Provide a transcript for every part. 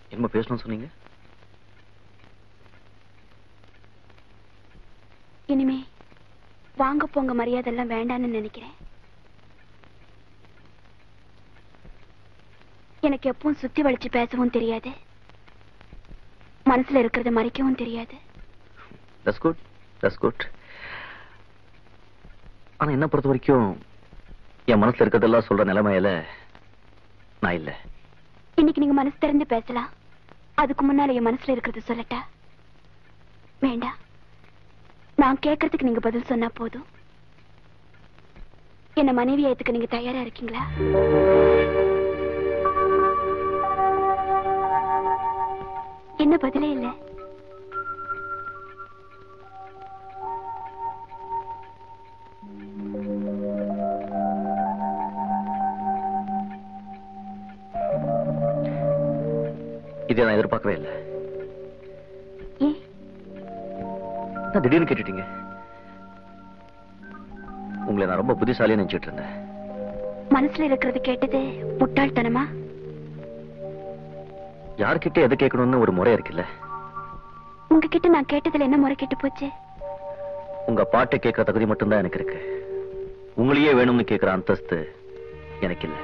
என்ன பேசணும்னு சொன்னீங்க இனிமே வாங்க போங்க மரியாதை எல்லாம் வேண்டாம்னு நினைக்கிறேன் எனக்கு எப்பவும் சுத்தி வளைச்சு பேசவும் தெரியாது மனசுல இருக்கிறத மறைக்கவும் தெரியாது தட்ஸ் குட் தட்ஸ் குட் ஆனா என்ன பொறுத்த வரைக்கும் என் மனசுல இருக்கிறதெல்லாம் சொல்ற நிலைமையில நான் இல்ல இன்னைக்கு நீங்க மனசு திறந்து பேசலாம் அதுக்கு முன்னால என் மனசுல இருக்கிறது சொல்லட்டா வேண்டாம் நான் கேட்கறதுக்கு நீங்க பதில் சொன்னா போதும் என்ன மனைவி ஏத்துக்க நீங்க தயாரா இருக்கீங்களா என்ன பதிலே இல்ல இதை நான் எதிர்பார்க்கவே இல்லை ஏன் நான் திடீர்னு கேட்டுட்டீங்க உங்களை நான் ரொம்ப புத்திசாலியா நினைச்சிட்டு இருந்தேன் மனசுல இருக்கிறது கேட்டது முட்டாள்தனமா யார்கிட்ட எதை கேட்கணும்னு ஒரு முறை இருக்குல்ல உங்ககிட்ட நான் கேட்டதுல என்ன முறை கெட்டு போச்சு உங்க பாட்டை கேட்கிற தகுதி மட்டும்தான் எனக்கு இருக்கு உங்களையே வேணும்னு கேட்கிற அந்தஸ்து எனக்கு இல்ல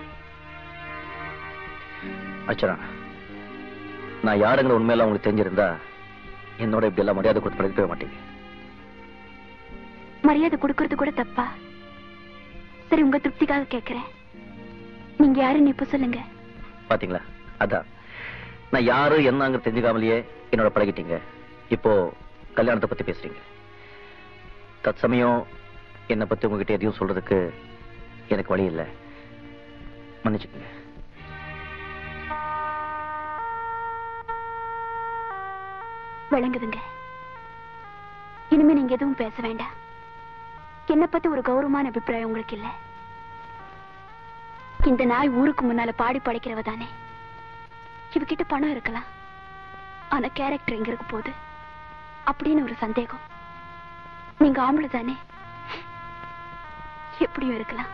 அச்சரா நான் யாருங்கிற உண்மையெல்லாம் உங்களுக்கு தெரிஞ்சிருந்தா என்னோட இப்படி எல்லாம் மரியாதை கொடுத்து பழகிக்கவே மாட்டீங்க மரியாதை கொடுக்கறது கூட தப்பா சரி உங்க திருப்திக்காக கேக்குறேன் நீங்க யாருன்னு இப்ப சொல்லுங்க பாத்தீங்களா அதான் நான் யாரு என்னங்க தெரிஞ்சுக்காமலேயே என்னோட பழகிட்டீங்க இப்போ கல்யாணத்தை பத்தி பேசுறீங்க தற்சமயம் என்னை பத்தி உங்ககிட்ட எதையும் சொல்றதுக்கு எனக்கு வழி இல்லை மன்னிச்சுக்கோங்க விளங்குதுங்க இனிமே நீங்க எதுவும் பேச வேண்டாம் என்ன பத்தி ஒரு கௌரவமான அபிப்பிராயம் உங்களுக்கு இல்ல இந்த நாய் ஊருக்கு முன்னால பாடி படைக்கிறவ தானே இவகிட்ட பணம் இருக்கலாம் ஆனா கேரக்டர் எங்க இருக்க போகுது அப்படின்னு ஒரு சந்தேகம் நீங்க ஆம்பளை தானே எப்படியும் இருக்கலாம்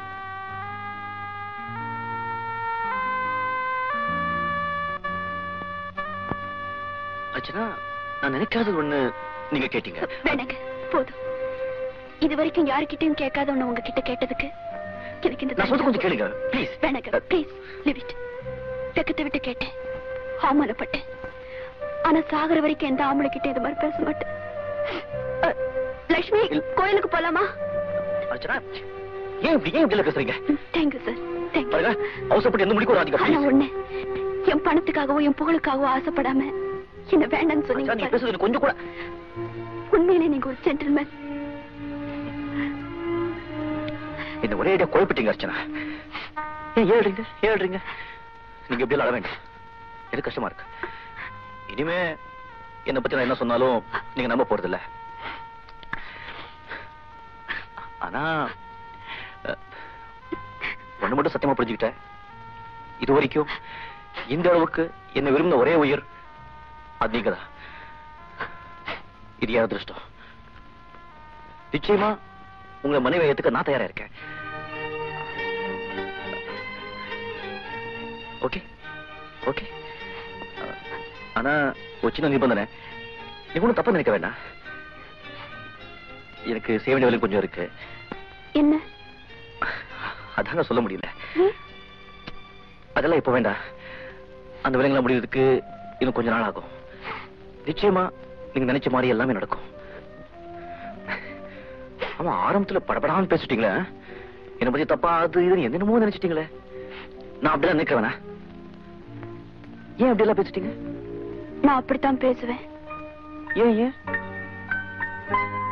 அர்ச்சனா நான் நினைக்காதது ஒண்ணு நீங்க கேட்டீங்க வேணாங்க போதும் இது வரைக்கும் யாருக்கிட்டையும் கேட்காத ஒண்ணு உங்ககிட்ட கேட்டதுக்கு எனக்கு இந்த நான் சொல்றது கொஞ்சம் கேளுங்க ப்ளீஸ் வேணாங்க ப்ளீஸ் லிவ் இட் வெக்கத்தை விட்டு கேட்டேன் அவமானப்பட்டேன் ஆனா சாகர வரைக்கும் எந்த ஆம்பளை கிட்ட இது மாதிரி பேச மாட்டேன் அ, லக்ஷ்மி இல்ல. கோயிலுக்கு போலாமா அர்ச்சனா ஏன் இப்படி ஏன் இப்படி எல்லாம் பேசுறீங்க தேங்க்யூ சார் தேங்க்யூ பாருங்க அவசரப்பட்டு எந்த முடிக்கும் வராதீங்க ஆனா please. ஒண்ணு என் பணத்துக்காகவோ என் புகழுக்காகவோ ஆசைப்படாம என்ன வேண்டாம்னு அர்ச்சனா, நீங்க சொன்னீங்க பேசுறது எனக்கு கொஞ்சம் கூட உண்மையிலே நீங்க ஒரு ஜென்டில்மேன் இந்த ஒரே ஐடியா குழப்பிட்டீங்க அர்ச்சனா ஏன் ஏழுறீங்க ஏழுறீங்க நீங்க எப்படி எல்லாம் அழ வேண்டாம் எனக்கு கஷ்டமா இருக்கு இனிமே என்னை பத்தி நான் என்ன சொன்னாலும் நீங்க நம்ப போறது இல்ல ஆனா அஹ், ஒண்ணு மட்டும் சத்தியமா புரிஞ்சுக்கிட்டேன் இது வரைக்கும் இந்த அளவுக்கு என்ன விரும்பின ஒரே உயிர் அது நீங்கதான் இது என் அதிர்ஷ்டம் நிச்சயமா உங்க மனைவி ஏத்துக்க நான் தயாரா இருக்கேன் ஓகே ஓகே ஆனா ஒரு சின்ன நிபந்தனை நீ ஒன்றும் தப்பா நினைக்க வேண்டாம் எனக்கு செய்ய வேண்டிய வேலை கொஞ்சம் இருக்கு என்ன அதாங்க சொல்ல முடியல ஏன்? அதெல்லாம் இப்ப வேண்டாம் அந்த வேலைங்களை முடியறதுக்கு இன்னும் கொஞ்ச நாள் ஆகும் நிச்சயமா நீங்க நினைச்ச மாதிரி எல்லாமே நடக்கும் ஆமா ஆரம்பத்துல படபடான்னு பேசிட்டீங்களே என்ன பத்தி தப்பா அது இது என்னென்னமோ நினைச்சிட்டீங்களே நான் அப்படிலாம் நினைக்க வேணா ஏன் அப்படி எல்லாம் பேசிட்டீங்க நான் அப்படித்தான் பேசுவேன் ஏன் ஏன்